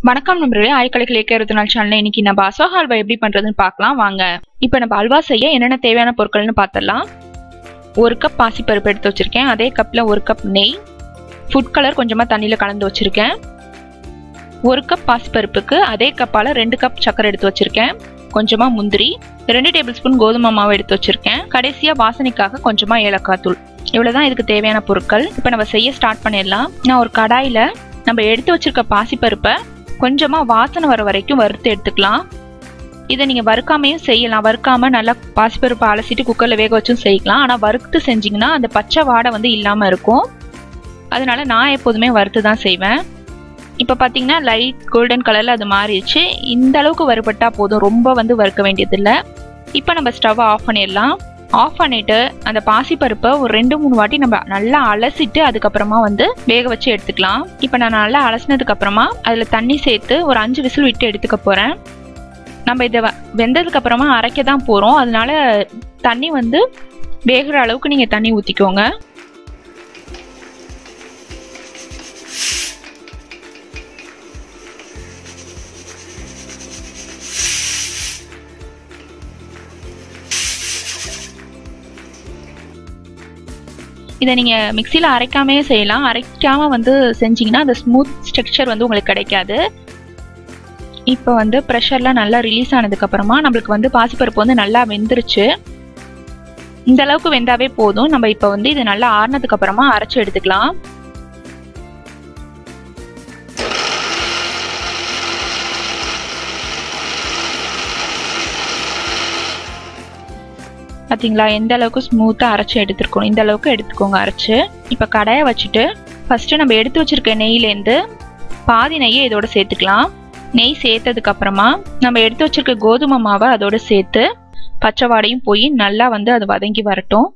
வணக்கம் நண்பர்களே ஆய்கலைகள் இயக்க இருபத்தி நாலு சேனல் இன்னைக்கு நம்ம அசோகா அல்வா எப்படி பண்றதுன்னு பார்க்கலாம் வாங்க இப்போ நம்ம அல்வா செய்ய என்னென்ன தேவையான பொருட்கள்னு பார்த்துடலாம் ஒரு கப் பாசிப்பருப்பு எடுத்து வச்சிருக்கேன் அதே கப்ல ஒரு கப் நெய் ஃபுட் கலர் கொஞ்சமா தண்ணியில கலந்து வச்சிருக்கேன் ஒரு கப் பாசிப்பருப்புக்கு அதே கப்பால ரெண்டு கப் சக்கரை எடுத்து வச்சிருக்கேன் கொஞ்சமா முந்திரி ரெண்டு டேபிள் ஸ்பூன் கோதுமை மாவு எடுத்து வச்சிருக்கேன் கடைசியா வாசனைக்காக கொஞ்சமா ஏலக்காய் தூள் இவ்வளவுதான் இதுக்கு தேவையான பொருட்கள் இப்போ நம்ம செய்ய ஸ்டார்ட் பண்ணிடலாம் நான் ஒரு கடாயில நம்ம எடுத்து வச்சிருக்க பாசிப்பருப்பை கொஞ்சமா வாசனை வர வரைக்கும் வறுத்து எடுத்துக்கலாம் இதை நீங்க வறுக்காமையும் செய்யலாம் வறுக்காம நல்லா பாசிப்பருப்பை அலசிட்டு குக்கர்ல வேக வச்சும் செய்யலாம் ஆனா வறுத்து செஞ்சீங்கன்னா அந்த பச்சை வாடை வந்து இல்லாம இருக்கும் அதனால நான் எப்போதுமே வறுத்து தான் செய்வேன் இப்போ பார்த்தீங்கன்னா லைட் கோல்டன் கலரில் அது மாறிடுச்சு இந்த அளவுக்கு வறுபட்டா போதும் ரொம்ப வந்து வறுக்க வேண்டியதில்லை இப்போ நம்ம ஸ்டவ் ஆஃப் பண்ணிடலாம் ஆஃப் பண்ணிட்டு அந்த பாசிப்பருப்பை ஒரு ரெண்டு மூணு வாட்டி நம்ம நல்லா அலசிட்டு அதுக்கப்புறமா வந்து வேக வச்சு எடுத்துக்கலாம் இப்போ நான் நல்லா அலசினதுக்கு அப்புறமா அதில் தண்ணி சேர்த்து ஒரு அஞ்சு விசில் விட்டு எடுத்துக்க போகிறேன் நம்ம இதை வெந்ததுக்கு அப்புறமா அரைக்க தான் போகிறோம் அதனால தண்ணி வந்து வேகிற அளவுக்கு நீங்கள் தண்ணி ஊற்றிக்கோங்க இதை நீங்கள் மிக்சியில் அரைக்காமே செய்யலாம் அரைக்காமல் வந்து செஞ்சீங்கன்னா அந்த ஸ்மூத் ஸ்ட்ரக்சர் வந்து உங்களுக்கு கிடைக்காது இப்போ வந்து ப்ரெஷர்லாம் நல்லா ரிலீஸ் ஆனதுக்கப்புறமா நம்மளுக்கு வந்து பாசிப்பருப்பு வந்து நல்லா வெந்துருச்சு இந்த அளவுக்கு வெந்தாவே போதும் நம்ம இப்போ வந்து இது நல்லா ஆறுனதுக்கு அப்புறமா அரைச்சி எடுத்துக்கலாம் பார்த்தீங்களா எந்த அளவுக்கு ஸ்மூத்தாக அரைச்சி எடுத்துருக்கணும் இந்த அளவுக்கு எடுத்துக்கோங்க அரைச்சி இப்போ கடாயை வச்சுட்டு ஃபஸ்ட்டு நம்ம எடுத்து வச்சிருக்க நெய்லேருந்து பாதி நெய்யை இதோட சேர்த்துக்கலாம் நெய் சேர்த்ததுக்கு அப்புறமா நம்ம எடுத்து வச்சிருக்க கோதுமை மாவை அதோட சேர்த்து பச்சை வாடையும் போய் நல்லா வந்து அது வதங்கி வரட்டும்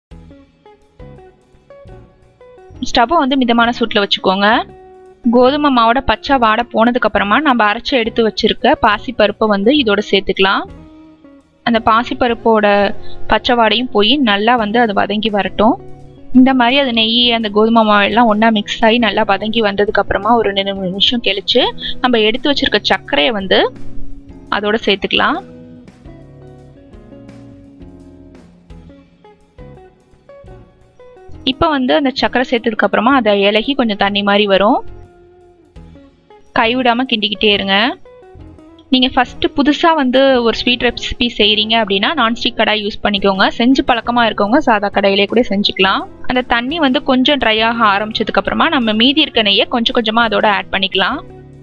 ஸ்டவ்வை வந்து மிதமான சூட்டில் வச்சுக்கோங்க கோதுமை மாவோட பச்சை வாடை போனதுக்கு அப்புறமா நம்ம அரைச்சி எடுத்து வச்சிருக்க பாசி பருப்பை வந்து இதோட சேர்த்துக்கலாம் அந்த பாசிப்பருப்போட பச்சை வாடையும் போய் நல்லா வந்து அது வதங்கி வரட்டும் இந்த மாதிரி அது நெய் அந்த கோதுமை மாவு எல்லாம் ஒன்றா மிக்ஸ் ஆகி நல்லா வதங்கி வந்ததுக்கு அப்புறமா ஒரு ரெண்டு நிமிஷம் கழிச்சு நம்ம எடுத்து வச்சிருக்க சர்க்கரையை வந்து அதோட சேர்த்துக்கலாம் இப்போ வந்து அந்த சர்க்கரை சேர்த்ததுக்கு அப்புறமா அதை இலகி கொஞ்சம் தண்ணி மாதிரி வரும் கைவிடாம கிண்டிக்கிட்டே இருங்க நீங்கள் ஃபஸ்ட்டு புதுசாக வந்து ஒரு ஸ்வீட் ரெசிபி செய்கிறீங்க அப்படின்னா நான்ஸ்டிக் கடாய் யூஸ் பண்ணிக்கோங்க செஞ்சு பழக்கமாக இருக்கவங்க சாதா கடாயிலே கூட செஞ்சுக்கலாம் அந்த தண்ணி வந்து கொஞ்சம் ட்ரை ஆக ஆரம்பிச்சதுக்கு அப்புறமா நம்ம மீதி இருக்க நெய்யை கொஞ்சம் கொஞ்சமாக அதோட ஆட் பண்ணிக்கலாம்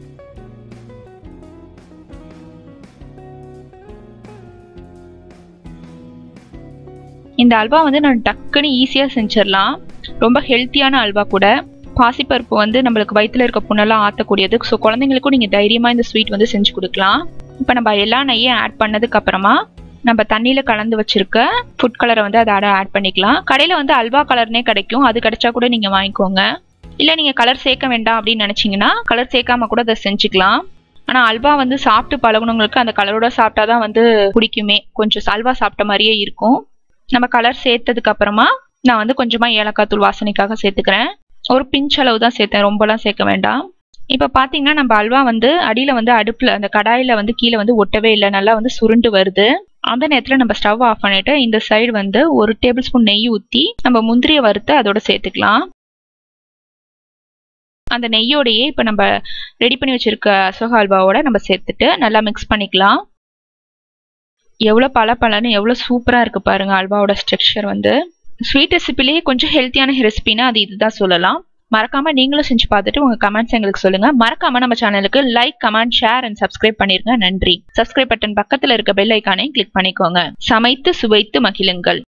இந்த அல்வா வந்து நான் டக்குன்னு ஈஸியாக செஞ்சிடலாம் ரொம்ப ஹெல்த்தியான அல்வா கூட பாசிப்பருப்பு வந்து நம்மளுக்கு வயிற்றுல இருக்க புண்ணெல்லாம் ஆற்றக்கூடியது ஸோ குழந்தைங்களுக்கும் நீங்கள் தைரியமாக இந்த ஸ்வீட் வந்து செஞ்சு கொடுக்கலாம் இப்போ நம்ம எல்லா நெய்யும் ஆட் பண்ணதுக்கு அப்புறமா நம்ம தண்ணியில் கலந்து வச்சிருக்க ஃபுட் கலரை வந்து அதை ஆட் பண்ணிக்கலாம் கடையில் வந்து அல்வா கலர்னே கிடைக்கும் அது கிடைச்சா கூட நீங்கள் வாங்கிக்கோங்க இல்லை நீங்கள் கலர் சேர்க்க வேண்டாம் அப்படின்னு நினச்சிங்கன்னா கலர் சேர்க்காம கூட அதை செஞ்சுக்கலாம் ஆனால் அல்வா வந்து சாப்பிட்டு பழகுனவங்களுக்கு அந்த கலரோட சாப்பிட்டா தான் வந்து பிடிக்குமே கொஞ்சம் அல்வா சாப்பிட்ட மாதிரியே இருக்கும் நம்ம கலர் சேர்த்ததுக்கு அப்புறமா நான் வந்து கொஞ்சமாக ஏலக்காய் தூள் வாசனைக்காக சேர்த்துக்கிறேன் ஒரு பிஞ்ச் அளவு தான் சேர்த்தேன் ரொம்பலாம் சேர்க்க வேண்டாம் இப்போ பார்த்தீங்கன்னா நம்ம அல்வா வந்து அடியில் வந்து அடுப்பில் அந்த கடாயில் வந்து கீழே வந்து ஒட்டவே இல்லை நல்லா வந்து சுருண்டு வருது அந்த நேரத்தில் நம்ம ஸ்டவ் ஆஃப் பண்ணிட்டு இந்த சைடு வந்து ஒரு டேபிள் ஸ்பூன் நெய் ஊற்றி நம்ம முந்திரியை வறுத்து அதோட சேர்த்துக்கலாம் அந்த நெய்யோடையே இப்போ நம்ம ரெடி பண்ணி வச்சிருக்க அசோக அல்வாவோட நம்ம சேர்த்துட்டு நல்லா மிக்ஸ் பண்ணிக்கலாம் எவ்வளோ பல பலன்னு எவ்வளோ சூப்பராக இருக்கு பாருங்க அல்வாவோட ஸ்ட்ரக்சர் வந்து ஸ்வீட் ரெசிபிலேயே கொஞ்சம் ஹெல்த்தியான ரெசிபினா அது இதுதான் சொல்லலாம் மறக்காம நீங்களும் செஞ்சு பார்த்துட்டு உங்க கமெண்ட்ஸ் எங்களுக்கு சொல்லுங்க மறக்காம நம்ம சேனலுக்கு like comment share and subscribe பண்ணிருங்க நன்றி சப்ஸ்கிரைப் பட்டன் பக்கத்துல இருக்க பெல் ஐக்கானை கிளிக் பண்ணிக்கோங்க சமைத்து சுவைத்து மகிழுங்கள்